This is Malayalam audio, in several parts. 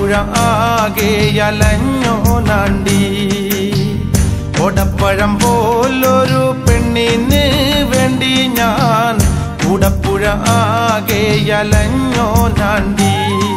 കൂടപ്പുഴ ആകെ അലഞ്ഞോ നാണ്ടി ഓടപ്പഴം പോലൊരു പെണ്ണിന് വേണ്ടി ഞാൻ കൂടപ്പുഴ ആകെ അലഞ്ഞോ നാണ്ടി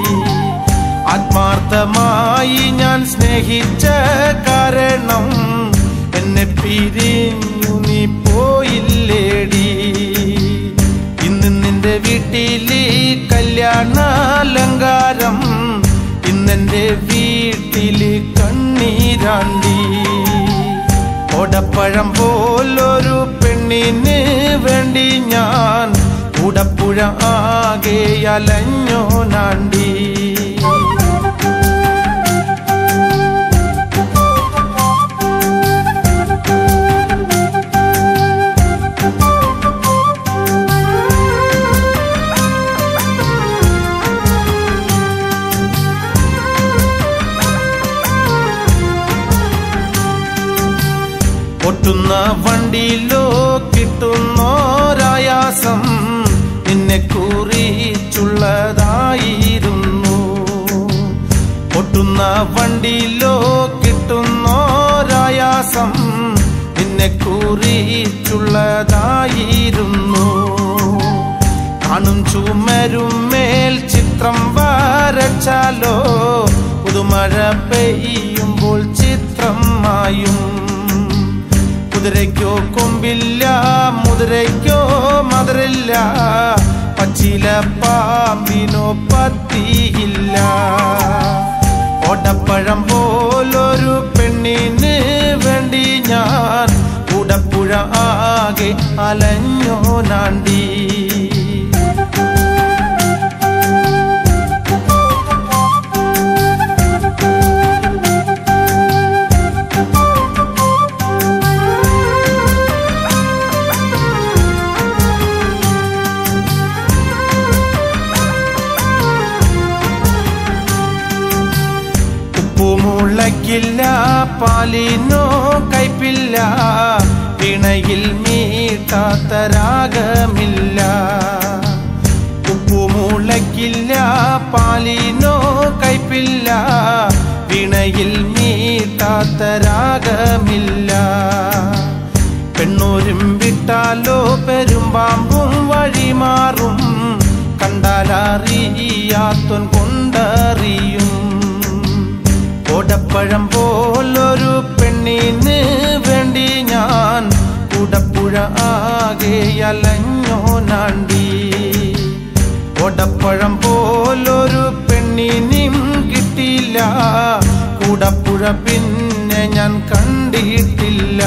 ആത്മാർത്ഥമായി ഞാൻ സ്നേഹിച്ച കാരണം എന്നെ പിരിഞ്ഞു നീ പോയില്ലേടി ഇന്ന് നിന്റെ വീട്ടില് കല്യാണാലങ്കാരം ഇന്നെന്റെ വീട്ടില് കണ്ണീരാണ്ടി ഓടപ്പഴം പോലൊരു പെണ്ണിന് വേണ്ടി ഞാൻ കൂടപ്പുഴ ആകെ അലഞ്ഞോ നാണ്ടി പൊട്ടുന്ന വണ്ടിയിലോ കിട്ടുന്നോരായാസം നിന്നെ കുറിച്ചുള്ളതായിരുന്നു പൊട്ടുന്ന വണ്ടിയിലോ കിട്ടുന്നോരായാസം നിന്നെ കുറിച്ചുള്ളതായിരുന്നു കാണും ചുമരും മേൽ ചിത്രം വരച്ചാലോ പുതുമഴ പെയ്യുമ്പോൾ ചിത്രം മായും കുതിരയ്ക്കോ കൊമ്പില്ല മുതിരയ്ക്കോ മധുരില്ല പച്ചില പാമ്പിനോ പത്തിയില്ല ഓടപ്പഴം പോലൊരു പെണ്ണിന് വേണ്ടി ഞാൻ കൂടപ്പുഴ ആകെ അലഞ്ഞോ നാണ്ടി ഉപ്പുമുളയ്ക്കില്ല പാലിനോ കയ്പില്ല പിണയിൽ മീട്ടാത്ത രാഗമില്ല ഉപ്പുമുളയ്ക്കില്ല പാലിനോ കയ്പില്ല പിണയിൽ മീട്ടാത്ത രാഗമില്ല പെണ്ണൂരും വിട്ടാലോ പെരുമ്പാമ്പും വഴിമാറും കണ്ടാലറിയാത്തോൻ കൊണ്ടറിയും ഓടപ്പഴം പോലൊരു പെണ്ണിന് വേണ്ടി ഞാൻ കൂടപ്പുഴ ആകെ അലഞ്ഞോ നാണ്ടി ഓടപ്പഴം പോലൊരു പെണ്ണിനും കിട്ടിയില്ല കൂടപ്പുഴ പിന്നെ ഞാൻ കണ്ടിട്ടില്ല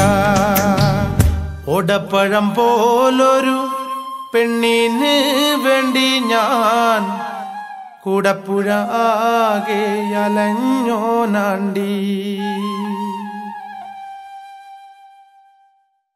ഓടപ്പഴം പോലൊരു പെണ്ണിന് വേണ്ടി ഞാൻ കൂടപ്പുഴ ആകെ അലഞ്ഞോ നാണ്ടി